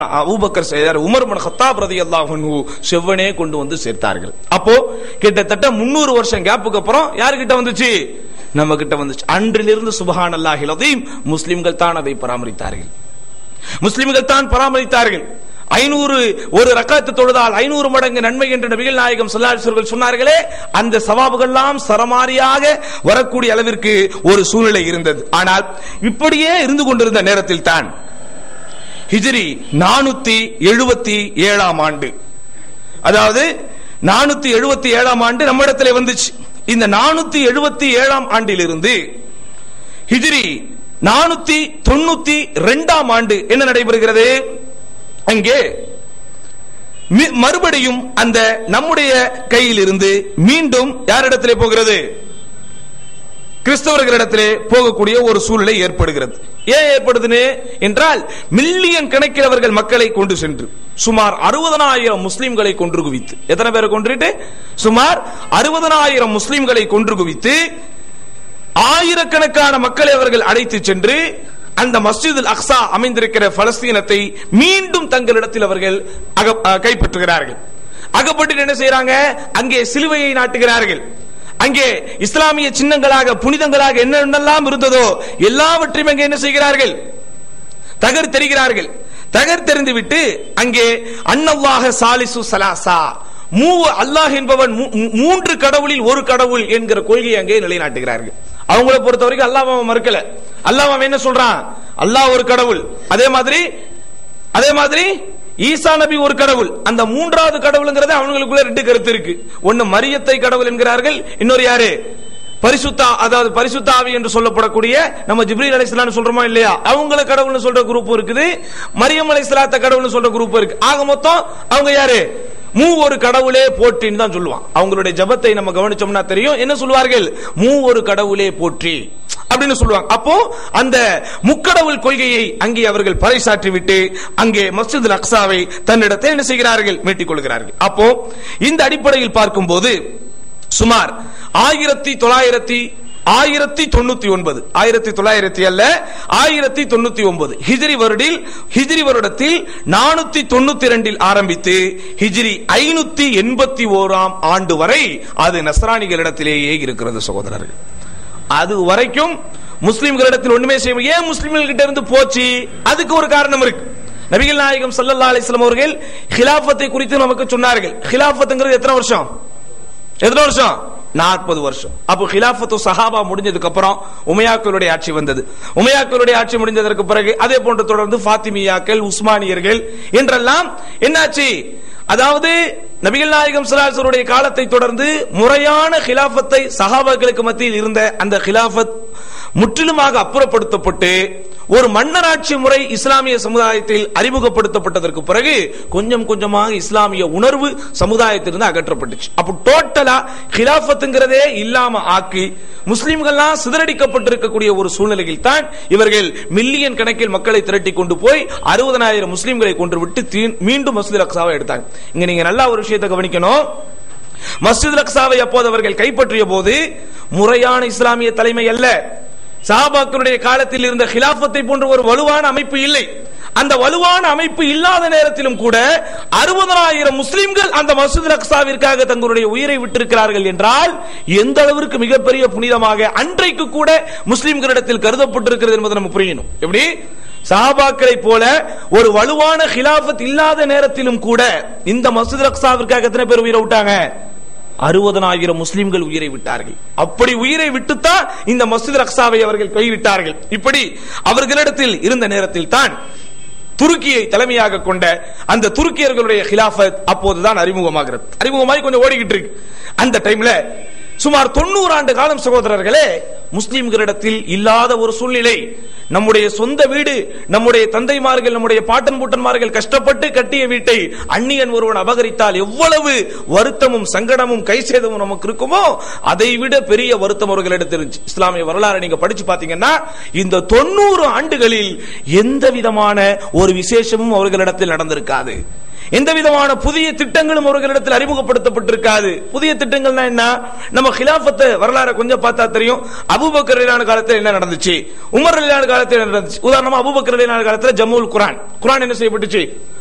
Abu Bakr செய்தார் Umar மன் ஹத்தாப் ரலியல்லாஹு அன்ஹு செவ்வனே கொண்டு வந்து சேர்த்தார்கள் அப்போ கிட்டத்தட்ட முன்னூறு வருஷம் கேப்புக்கு அப்புறம் யார்கிட்ட வந்துச்சு நம்ம கிட்ட வந்துச்சு அன்றிலிருந்து சுபஹான் அல்லாஹில் அதையும் முஸ்லிம்கள் தான் அதை பராமரித்தார்கள் முஸ்லிம்கள் தான் பராமரித்தார்கள் ஐநூறு ஒரு ரக்காத்து தொழுதால் ஐநூறு மடங்கு நன்மை என்று நபிகள் நாயகம் சொல்லாசர்கள் சொன்னார்களே அந்த சவாபுகள்லாம் சரமாரியாக வரக்கூடிய அளவிற்கு ஒரு சூழ்நிலை இருந்தது ஆனால் இப்படியே இருந்து கொண்டிருந்த நேரத்தில் தான் ஹிஜ்ரி நானூத்தி எழுபத்தி ஏழாம் ஆண்டு அதாவது நானூத்தி எழுபத்தி ஏழாம் ஆண்டு நம்மிடத்தில் வந்துச்சு இந்த நானூத்தி எழுபத்தி ஏழாம் ஆண்டிலிருந்து ஹிஜ்ரி நானூத்தி தொண்ணூத்தி ரெண்டாம் ஆண்டு என்ன நடைபெறுகிறது அங்கே மி- மறுபடியும் அந்த நம்முடைய கையில் இருந்து மீண்டும் யாரிடத்திலே போகிறது கிறிஸ்தவர்களிடத்திலே போகக்கூடிய ஒரு சூழ்நிலை ஏற்படுகிறது ஏன் ஏற்படுதுன்னு என்றால் மில்லியன் கணக்கில் அவர்கள் மக்களை கொண்டு சென்று சுமார் அறுபதனாயிரம் முஸ்லிம்களை கொன்று குவித்து எத்தனை பேரை கொன்றுட்டு சுமார் அறுபதனாயிரம் முஸ்லிம்களை கொன்று குவித்து ஆயிரக்கணக்கான மக்களை அவர்கள் அழைத்து சென்று அந்த மஸ்ஜித் அக்ஸா அமைந்திருக்கிற பலஸ்தீனத்தை மீண்டும் தங்களிடத்தில் அவர்கள் அக- அஹ் கைப்பற்றுகிறார்கள் அகப்பட்டு என்ன செய்யறாங்க அங்கே சிலுவையை நாட்டுகிறார்கள் அங்கே இஸ்லாமிய சின்னங்களாக புனிதங்களாக என்னென்னலாம் இருந்ததோ எல்லாவற்றையும் அங்கே என்ன செய்கிறார்கள் தகர் தெரிகிறார்கள் தகர் தெரிந்து விட்டு அங்கே அன்னல்லாஹ சாலிசு சலாசா மூ அல்லாஹ் என்பவன் மூ- மூ- மூன்று கடவுளில் ஒரு கடவுள் என்கிற கொள்கையை அங்கே நிலைநாட்டுகிறார்கள் அவங்கள பொறுத்த வரைக்கும் அல்லாஹ் அவன் மறுக்கல அல்லாஹ் அவன் என்ன சொல்றான் அல்லாஹ் ஒரு கடவுள் அதே மாதிரி அதே மாதிரி ஈசா நபி ஒரு கடவுள் அந்த மூன்றாவது கடவுளுங்கிறது அவங்களுக்குள்ள ரெண்டு கருத்து இருக்கு ஒன்னு மரியத்தை கடவுள் என்கிறார்கள் இன்னொரு யாரு பரிசுத்தா அதாவது பரிசுத்த ஆவி என்று சொல்லப்படக்கூடிய நம்ம ஜிப்ரீல் அலைஹிஸ்ஸலாம் சொல்றோமா இல்லையா அவங்கள கடவுள்னு சொல்ற குரூப் இருக்குது மரியம் அலைஹிஸ்ஸலாத்த கடவுள்னு சொல்ற குரூப் இருக்கு ஆக மொத்தம் அவங்க யாரு மூ ஒரு கடவுளே போற்றின்னு தான் சொல்லுவான் அவங்களுடைய ஜபத்தை நம்ம கவனிச்சோம்னா தெரியும் என்ன சொல்லுவார்கள் மூ ஒரு கடவுளே போற்றி அப்படின்னு சொல்லுவாங்க அப்போ அந்த முக்கடவுள் கொள்கையை அங்கே அவர்கள் பறைசாற்றி விட்டு அங்கே மஸ்ஜித் அக்ஸாவை தன்னிடத்தை என்ன செய்கிறார்கள் மீட்டிக் கொள்கிறார்கள் அப்போ இந்த அடிப்படையில் பார்க்கும்போது சுமார் ஆயிரத்தி தொள்ளாயிரத்தி ஆயிரத்தி தொண்ணூத்தி ஒன்பது ஆயிரத்தி தொள்ளாயிரத்தி அல்ல ஆயிரத்தி தொண்ணூத்தி ஒன்பது ஹிஜ்ரி வருடில் ஹிஜ்ரி வருடத்தில் நானூத்தி தொண்ணூத்தி ரெண்டில் ஆரம்பித்து ஹிஜ்ரி ஐநூத்தி எண்பத்தி ஓராம் ஆண்டு வரை அது நஸ்ரானிகளிடத்திலேயே இருக்கிறது சகோதரர்கள் அது வரைக்கும் முஸ்லிம்களிடத்தில் ஒண்ணுமே செய்ய ஏன் முஸ்லிம்கள் கிட்ட இருந்து போச்சு அதுக்கு ஒரு காரணம் இருக்கு நபிகள் நாயகம் ஸல்லல்லாஹு அலைஹி வஸல்லம் அவர்கள் ஹிலாஃபத்தை குறித்து நமக்கு சொன்னார்கள் ஹிலாஃபத்துங்கிறது எத்தனை வருஷம் எத்தனை வருஷம் நாற்பது வருஷம் அப்போ ஹிலாஃபத்து சஹாபா முடிஞ்சதுக்கு அப்புறம் உமையாக்களுடைய ஆட்சி வந்தது உமையாக்களுடைய ஆட்சி முடிஞ்சதற்கு பிறகு அதே போன்று தொடர்ந்து ஃபாத்திமியாக்கள் உஸ்மானியர்கள் என்றெல்லாம் என்னாச்சு அதாவது நபிகள் நாயகம் சலாசருடைய காலத்தை தொடர்ந்து முறையான ஹிலாஃபத்தை சஹாபாக்களுக்கு மத்தியில் இருந்த அந்த ஹிலாஃபத் முற்றிலுமாக அப்புறப்படுத்தப்பட்டு ஒரு மன்னராட்சி முறை இஸ்லாமிய சமுதாயத்தில் அறிமுகப்படுத்தப்பட்டதற்கு பிறகு கொஞ்சம் கொஞ்சமாக இஸ்லாமிய உணர்வு சமுதாயத்திலிருந்து அகற்றப்பட்டுச்சு அப்போ டோட்டலா ஹிலாஃபத்துங்கிறதே இல்லாம ஆக்கி முஸ்லிம்கள்லாம் சிதறடிக்கப்பட்டிருக்கக்கூடிய ஒரு சூழ்நிலையில் தான் இவர்கள் மில்லியன் கணக்கில் மக்களை திரட்டி கொண்டு போய் அறுபதனாயிரம் முஸ்லிம்களை கொன்று விட்டு தீ- மீண்டும் மஸ்ஜித் அக்ஸாவை எடுத்தாங்க இங்க நீங்க நல்லா ஒரு விஷயத்தை கவனிக்கணும் மஸ்ஜித் அக்ஸாவை அப்போது அவர்கள் கைப்பற்றிய போது முறையான இஸ்லாமிய தலைமை அல்ல சஹாபாக்களுடைய காலத்தில் இருந்த ஹிலாஃபத்தை போன்ற ஒரு வலுவான அமைப்பு இல்லை அந்த வலுவான அமைப்பு இல்லாத நேரத்திலும் கூட அறுபதனாயிரம் முஸ்லிம்கள் அந்த மசூத் அக்ஸாவிற்காக தங்களுடைய உயிரை விட்டிருக்கிறார்கள் என்றால் எந்த அளவிற்கு மிகப்பெரிய புனிதமாக அன்றைக்கு கூட முஸ்லிம்களிடத்தில் கருதப்பட்டிருக்கிறது என்பதை நம்ம புரியணும் எப்படி சஹாபாக்களை போல ஒரு வலுவான ஹிலாஃபத் இல்லாத நேரத்திலும் கூட இந்த மசூத் அக்ஸாவிற்காக எத்தனை பேர் உயிரை விட்டாங்க அறுபதனாயிரம் முஸ்லிம்கள் உயிரை விட்டார்கள் அப்படி உயிரை விட்டுத்தான் இந்த மஸ்ஜித் அக்ஸாவை அவர்கள் கைவிட்டார்கள் இப்படி அவர்களிடத்தில் இருந்த நேரத்தில் தான் துருக்கியை தலைமையாக கொண்ட அந்த துருக்கியர்களுடைய ஹிலாஃபத் அப்போதுதான் அறிமுகமாகிறது அறிமுகமாகி கொஞ்சம் ஓடிக்கிட்டு இருக்கு அந்த டைம்ல சுமார் தொண்ணூறு ஆண்டு காலம் சகோதரர்களே முஸ்லிம்களிடத்தில் இல்லாத ஒரு சூழ்நிலை நம்முடைய சொந்த வீடு நம்முடைய தந்தைமார்கள் நம்முடைய பாட்டன் பூட்டன்மார்கள் கஷ்டப்பட்டு கட்டிய வீட்டை அந்நியன் ஒருவன் அபகரித்தால் எவ்வளவு வருத்தமும் சங்கடமும் கைசேதமும் நமக்கு இருக்குமோ அதை விட பெரிய வருத்தம் அவர்களிடத்தில் இருந்துச்சு இஸ்லாமிய வரலாறு நீங்க படிச்சு பாத்தீங்கன்னா இந்த தொண்ணூறு ஆண்டுகளில் எந்த விதமான ஒரு விசேஷமும் அவர்களிடத்தில் நடந்திருக்காது எந்த விதமான புதிய திட்டங்களும் அவர்களிடத்தில் அறிமுகப்படுத்தப்பட்டிருக்காது புதிய திட்டங்கள்னா என்ன நம்ம ஹிலாஃபத்தை வரலாறு கொஞ்சம் பார்த்தா தெரியும் அபூபக்கர் ரலியல்லாஹு காலத்தில் என்ன நடந்துச்சு உமர் ரலியல்லாஹு காலத்தில் என்ன நடந்துச்சு உதாரணமா அபூபக்கர் ரலியல்லாஹு காலத்தில் ஜம்முல் குர்ஆன் குர்ஆன் என்ன செய்யப்பட்டுச்சு